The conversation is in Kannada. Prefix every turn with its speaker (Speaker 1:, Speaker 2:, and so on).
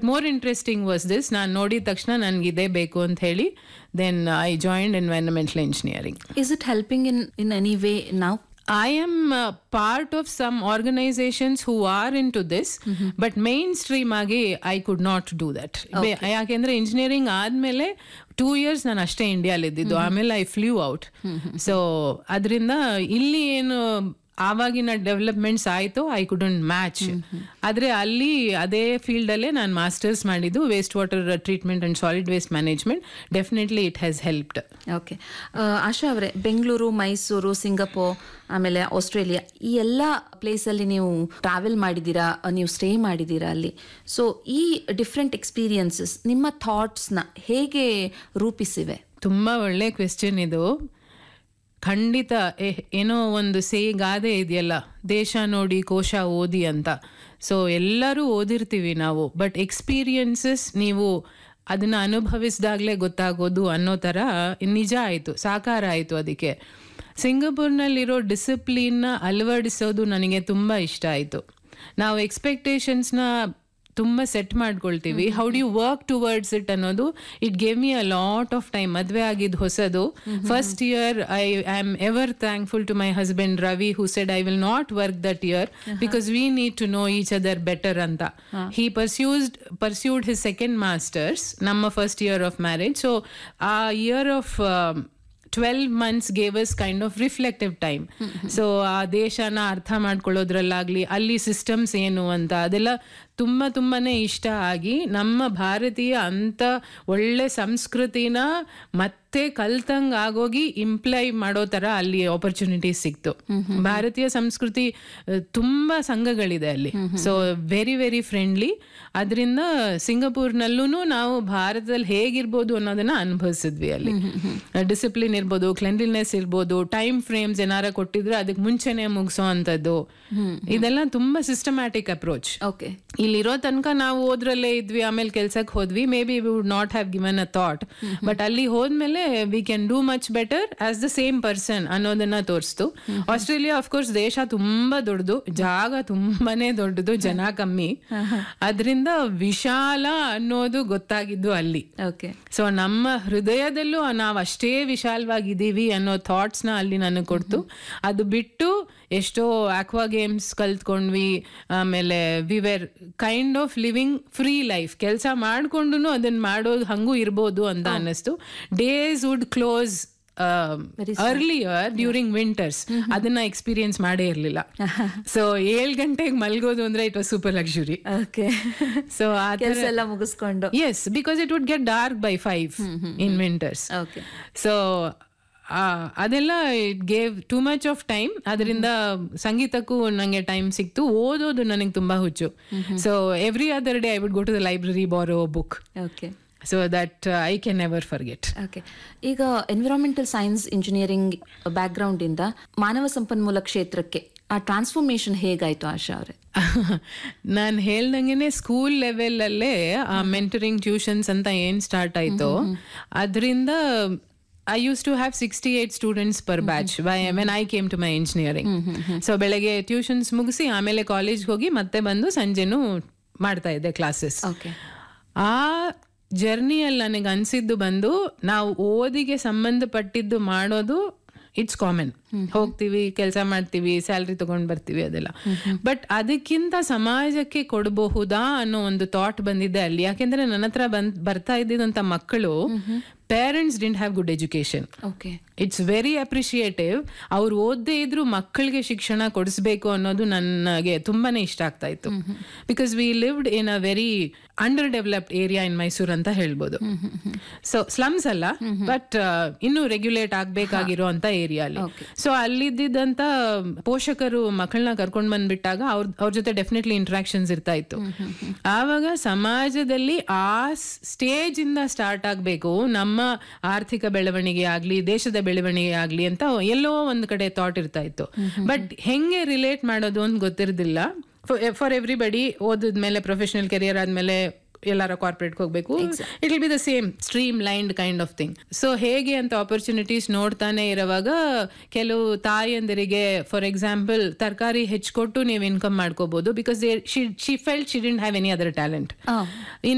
Speaker 1: ಮೋರ್ ಇಂಟ್ರೆಸ್ಟಿಂಗ್ ವಾಸ್ ದಿಸ್ ನಾನು ನೋಡಿದ ತಕ್ಷಣ ನನಗೆ ಇದೇ ಬೇಕು ಅಂತ ಹೇಳಿ then I joined environmental engineering
Speaker 2: Is it helping in, in any way now?
Speaker 1: I am uh, part of some organizations who are into this, but mainstream ಆಗಿ I could not do that ಯಾಕೆಂದ್ರೆ ಇಂಜಿನಿಯರಿಂಗ್ ಆದ್ಮೇಲೆ ಟೂ ಇಯರ್ಸ್ ನಾನು ಅಷ್ಟೇ ಇಂಡಿಯಾಲಿ ಇದ್ದಿದ್ದು ಆಮೇಲೆ ಐ ಫ್ಲೂ ಔಟ್ ಸೊ ಅದರಿಂದ ಇಲ್ಲಿ ಏನು ಆವಾಗಿನ ಡೆವಲಪ್ಮೆಂಟ್ಸ್ ಆಯಿತು ಐ ಕುಡಂಟ್ ಮ್ಯಾಚ್ ಆದರೆ ಅಲ್ಲಿ ಅದೇ ಫೀಲ್ಡಲ್ಲೇ ನಾನು ಮಾಸ್ಟರ್ಸ್ ಮಾಡಿದ್ದು waste water treatment and solid waste management definitely it has helped
Speaker 2: okay Asha ಅವರೇ ಬೆಂಗಳೂರು ಮೈಸೂರು ಸಿಂಗಪೂರ್ ಆಮೇಲೆ ಆಸ್ಟ್ರೇಲಿಯಾ ಈ ಎಲ್ಲ ಪ್ಲೇಸಲ್ಲಿ ನೀವು ಟ್ರಾವೆಲ್ ಮಾಡಿದ್ದೀರಾ ಅಹ್, ನೀವು ಸ್ಟೇ ಮಾಡಿದ್ದೀರಾ ಅಲ್ಲಿ ಸೊ ಈ ಡಿಫ್ರೆಂಟ್ ಎಕ್ಸ್ಪೀರಿಯನ್ಸಸ್ ನಿಮ್ಮ ಥಾಟ್ಸ್ನ ಹೇಗೆ ರೂಪಿಸಿವೆ
Speaker 1: ತುಂಬ ಒಳ್ಳೆ ಕ್ವೆಶ್ಚನ್ ಇದು ಖಂಡಿತ ಎ- ಏನೋ ಒಂದು ಸೇ ಗಾದೆ ಇದೆಯಲ್ಲ ದೇಶ ನೋಡಿ ಕೋಶ ಓದಿ ಅಂತ ಸೊ ಎಲ್ಲರೂ ಓದಿರ್ತೀವಿ ನಾವು ಬಟ್ ಎಕ್ಸ್ಪೀರಿಯನ್ಸಸ್ ನೀವು ಅದನ್ನ ಅನುಭವಿಸಿದಾಗಲೇ ಗೊತ್ತಾಗೋದು ಅನ್ನೋ ಥರ ನಿಜ ಆಯಿತು ಸಾಕಾರ ಆಯಿತು ಅದಕ್ಕೆ ಸಿಂಗಪೂರ್ನಲ್ಲಿರೋ ಡಿಸಿಪ್ಲಿನ್ನ ಅಳವಡಿಸೋದು ನನಗೆ ತುಂಬ ಇಷ್ಟ ಆಯಿತು ನಾವು ಎಕ್ಸ್ಪೆಕ್ಟೇಷನ್ಸ್ನ ತುಂಬ ಸೆಟ್ ಮಾಡ್ಕೊಳ್ತೀವಿ how do you work towards it ಅನ್ನೋದು it gave me a lot of time ಮದುವೆ ಆಗಿದ್ದು ಹೊಸದು first year I I am ever thankful to my husband Ravi who said I will not work that year because we need to know each other better ಅಂತ he pursued pursued his second masters ನಮ್ಮ first year of marriage so a year of twelve months gave us kind of reflective time so ಆ ದೇಶನ ಅರ್ಥ ಮಾಡ್ಕೊಳ್ಳೋದ್ರಲ್ಲಾಗ್ಲಿ ಅಲ್ಲಿ ಸಿಸ್ಟಮ್ಸ್ ಏನು ಅಂತ ಅದೆಲ್ಲ ತುಂಬ ತುಂಬಾನೇ ಇಷ್ಟ ಆಗಿ ನಮ್ಮ ಭಾರತೀಯ ಅಂತ ಒಳ್ಳೆ ಸಂಸ್ಕೃತಿನ ಮತ್ತೆ ಕಲ್ತಂಗ್ ಆಗೋಗಿ ಇಂಪ್ಲೈ ಮಾಡೋ ತರ ಅಲ್ಲಿ ಆಪರ್ಚುನಿಟೀಸ್ ಸಿಕ್ತು ಭಾರತೀಯ ಸಂಸ್ಕೃತಿ ಆ, ತುಂಬಾ ಸಂಘಗಳಿದೆ ಅಲ್ಲಿ ಸೊ ವೆರಿ ವೆರಿ ಫ್ರೆಂಡ್ಲಿ ಅದರಿಂದ ಸಿಂಗಪೂರ್ನಲ್ಲೂ ನಾವು ಭಾರತದಲ್ಲಿ ಹೇಗಿರ್ಬೋದು ಅನ್ನೋದನ್ನ ಅನುಭವಿಸಿದ್ವಿ ಅಲ್ಲಿ ಡಿಸಿಪ್ಲಿನ್ ಇರ್ಬೋದು ಕ್ಲೆನ್ಲಿನೆಸ್ ಇರ್ಬೋದು ಟೈಮ್ ಫ್ರೇಮ್ಸ್ ಏನಾರ ಕೊಟ್ಟಿದ್ರೆ ಅದಕ್ಕೆ ಮುಂಚೆನೆ ಮುಗಿಸೋ ಅಂಥದ್ದು ಇದೆಲ್ಲ ತುಂಬಾ ಸಿಸ್ಟಮ್ಯಾಟಿಕ್ ಅಪ್ರೋಚ್
Speaker 2: ಓಕೆ
Speaker 1: ಇಲ್ಲಿರೋ ತನಕ ನಾವು ಓದ್ರಲ್ಲೇ ಇದ್ವಿ ಆಮೇಲೆ ಕೆಲ್ಸಕ್ಕೆ ಹೋದ್ವಿ maybe we would not have given a thought but ಅಲ್ಲಿ ಹೋದ್ಮೇಲೆ we can do much better as the same person ಅನ್ನೋದನ್ನ ತೋರಿಸ್ತು ಆಸ್ಟ್ರೇಲಿಯಾ ಅಫ್ಕೋರ್ಸ್ ದೇಶ ತುಂಬಾ ದೊಡ್ಡದು ಜಾಗ ತುಂಬಾನೇ ದೊಡ್ಡದು ಜನ ಕಮ್ಮಿ ಅದರಿಂದ ವಿಶಾಲ ಅನ್ನೋದು ಗೊತ್ತಾಗಿದ್ದು ಅಲ್ಲಿ
Speaker 2: ಓಕೆ
Speaker 1: ಸೊ ನಮ್ಮ ಹೃದಯದಲ್ಲೂ ನಾವು ಅಷ್ಟೇ ವಿಶಾಲವಾಗಿದ್ದೀವಿ ಅನ್ನೋ ಥಾಟ್ಸ್ನ ಅಲ್ಲಿ ನನಗೆ ಕೊಡ್ತು ಅದು ಬಿಟ್ಟು ಎಷ್ಟೋ ಆಕ್ವಾ ಗೇಮ್ಸ್ ಕಲ್ತ್ಕೊಂಡ್ವಿ ಆಮೇಲೆ we were kind of living free life ಕೆಲಸ ಮಾಡ್ಕೊಂಡು ಅದನ್ನ ಮಾಡೋದು ಹಂಗೂ ಇರ್ಬೋದು ಅಂತ ಅನ್ನಿಸ್ತು days would close earlier during winters ಅದನ್ನ ಎಕ್ಸ್ಪೀರಿಯನ್ಸ್ ಮಾಡೇ ಇರಲಿಲ್ಲ ಸೊ ಏಳು ಗಂಟೆಗೆ ಮಲ್ಗೋದು ಅಂದ್ರೆ it was super luxury
Speaker 2: okay
Speaker 1: so ಆ
Speaker 2: ಕೆಲಸ ಎಲ್ಲ ಮುಗಿಸ್ಕೊಂಡು
Speaker 1: Yes, because it would get dark by five in winters.
Speaker 2: Okay
Speaker 1: so ಅದೆಲ್ಲ it gave too much of time ಅದರಿಂದ ಸಂಗೀತಕ್ಕೂ ನನಗೆ ಟೈಮ್ ಸಿಕ್ತು ಓದೋದು ನನಗೆ ತುಂಬಾ ಹುಚ್ಚು so every other day I would go to the library borrow book
Speaker 2: okay
Speaker 1: so that I can never forget
Speaker 2: okay ಈಗ ಎನ್ವಿರಾನ್ಮೆಂಟಲ್ ಸೈನ್ಸ್ ಇಂಜಿನಿಯರಿಂಗ್ ಬ್ಯಾಕ್ಗ್ರೌಂಡ್ ಇಂದ ಮಾನವ ಸಂಪನ್ಮೂಲ ಕ್ಷೇತ್ರಕ್ಕೆ ಆ ಟ್ರಾನ್ಸ್ಫಾರ್ಮೇಶನ್ ಹೇಗಾಯ್ತು ಆಶಾ ಅವರೇ
Speaker 1: ನಾನು ಹೇಳ್ದಂಗೆನೆ ಸ್ಕೂಲ್ ಲೆವೆಲಲ್ಲೇ ಆ ಮೆಂಟರಿಂಗ್ ಟ್ಯೂಷನ್ಸ್ ಅಂತ ಏನ್ ಸ್ಟಾರ್ಟ್ ಆಯ್ತು ಅದರಿಂದ I used to have sixty eight students per batch when I came to my engineering so ಬೆಳಗ್ಗೆ ಟ್ಯೂಷನ್ಸ್ ಮುಗಿಸಿ ಆಮೇಲೆ ಕಾಲೇಜ್ಗೆ ಹೋಗಿ ಮತ್ತೆ ಬಂದು ಸಂಜೆನೂ ಮಾಡ್ತಾ ಇದ್ದೆ ಕ್ಲಾಸಸ್
Speaker 2: ಓಕೆ
Speaker 1: ಆ ಜರ್ನಿಯಲ್ಲಿ ನನಗೆ ಅನ್ಸಿದ್ದು ಬಂದು ನಾವು ಓದಿಗೆ ಸಂಬಂಧಪಟ್ಟಿದ್ದು ಮಾಡೋದು ಇಟ್ಸ್ ಕಾಮನ್ ಹೋಗ್ತೀವಿ ಕೆಲಸ ಮಾಡ್ತೀವಿ ಸ್ಯಾಲ್ರಿ ತಗೊಂಡ್ ಬರ್ತೀವಿ ಅದೆಲ್ಲ ಬಟ್ ಅದಕ್ಕಿಂತ ಸಮಾಜಕ್ಕೆ ಕೊಡಬಹುದಾ ಅನ್ನೋ ಒಂದು ಥಾಟ್ ಬಂದಿದೆ ಅಲ್ಲಿ ಯಾಕೆಂದ್ರೆ ನನ್ನ ಹತ್ರ ಬಂದ್ ಬರ್ತಾ ಇದ್ದಿದಂತ ಮಕ್ಕಳು parents didn't have good education
Speaker 2: okay
Speaker 1: it's very appreciative ಅವ್ರು ಓದದೇ ಇದ್ರು ಮಕ್ಕಳಿಗೆ ಶಿಕ್ಷಣ ಕೊಡಿಸ್ಬೇಕು ಅನ್ನೋದು ನನಗೆ ತುಂಬಾನೇ ಇಷ್ಟ ಆಗ್ತಾ ಇತ್ತು because we lived in a very underdeveloped area in Mysore ಅಂತ ಹೇಳ್ಬೋದು ಸೊ ಸ್ಲಮ್ಸ್ ಅಲ್ಲ ಬಟ್ ಇನ್ನೂ ರೆಗ್ಯುಲೇಟ್ ಆಗ್ಬೇಕಾಗಿರೋ ಅಂತ ಏರಿಯಾ ಅಲ್ಲಿ ಸೊ ಅಲ್ಲಿದ್ದಂತ ಪೋಷಕರು ಮಕ್ಕಳನ್ನ ಕರ್ಕೊಂಡ್ ಬಂದ್ಬಿಟ್ಟಾಗ ಅವ್ರ ಅವ್ರ ಜೊತೆ ಡೆಫಿನೆಟ್ಲಿ ಇಂಟ್ರಾಕ್ಷನ್ಸ್ ಇರ್ತಾ ಇತ್ತು ಆವಾಗ ಸಮಾಜದಲ್ಲಿ ಆ ಸ್ಟೇಜ್ ಇಂದ ಸ್ಟಾರ್ಟ್ ಆಗ್ಬೇಕು ನಮ್ಮ ಆರ್ಥಿಕ ಬೆಳವಣಿಗೆ ಆಗ್ಲಿ ದೇಶದ ಬೆಳವಣಿಗೆ ಆಗ್ಲಿ ಅಂತ ಎಲ್ಲೋ ಒಂದ್ ಕಡೆ ಥಾಟ್ ಇರ್ತಾ ಇತ್ತು ಬಟ್ ಹೆಂಗೆ ರಿಲೇಟ್ ಮಾಡೋದು ಅಂತ ಗೊತ್ತಿರಲಿಲ್ಲ ಫಾರ್ ಎವ್ರಿಬಡಿ ಓದಿದ್ಮೇಲೆ ಪ್ರೊಫೆಷನಲ್ ಕೆರಿಯರ್ ಆದ್ಮೇಲೆ ಎಲ್ಲಾರ ಕಾರ್ಪೊರೇಟ್ಗೆ ಹೋಗ್ಬೇಕು it will be the same streamlined kind of thing so ಹೇಗೆ ಅಂತ ಆಪರ್ಚುನಿಟೀಸ್ ನೋಡ್ತಾನೆ ಇರುವಾಗ ಕೆಲವು ತಾಯಂದಿರಿಗೆ ಫಾರ್ ಎಕ್ಸಾಂಪಲ್ ತರಕಾರಿ ಹೆಚ್ಚಿಕೊಟ್ಟು ನೀವು ಇನ್ಕಮ್ ಮಾಡ್ಕೋಬಹುದು because she felt she didn't have any other talent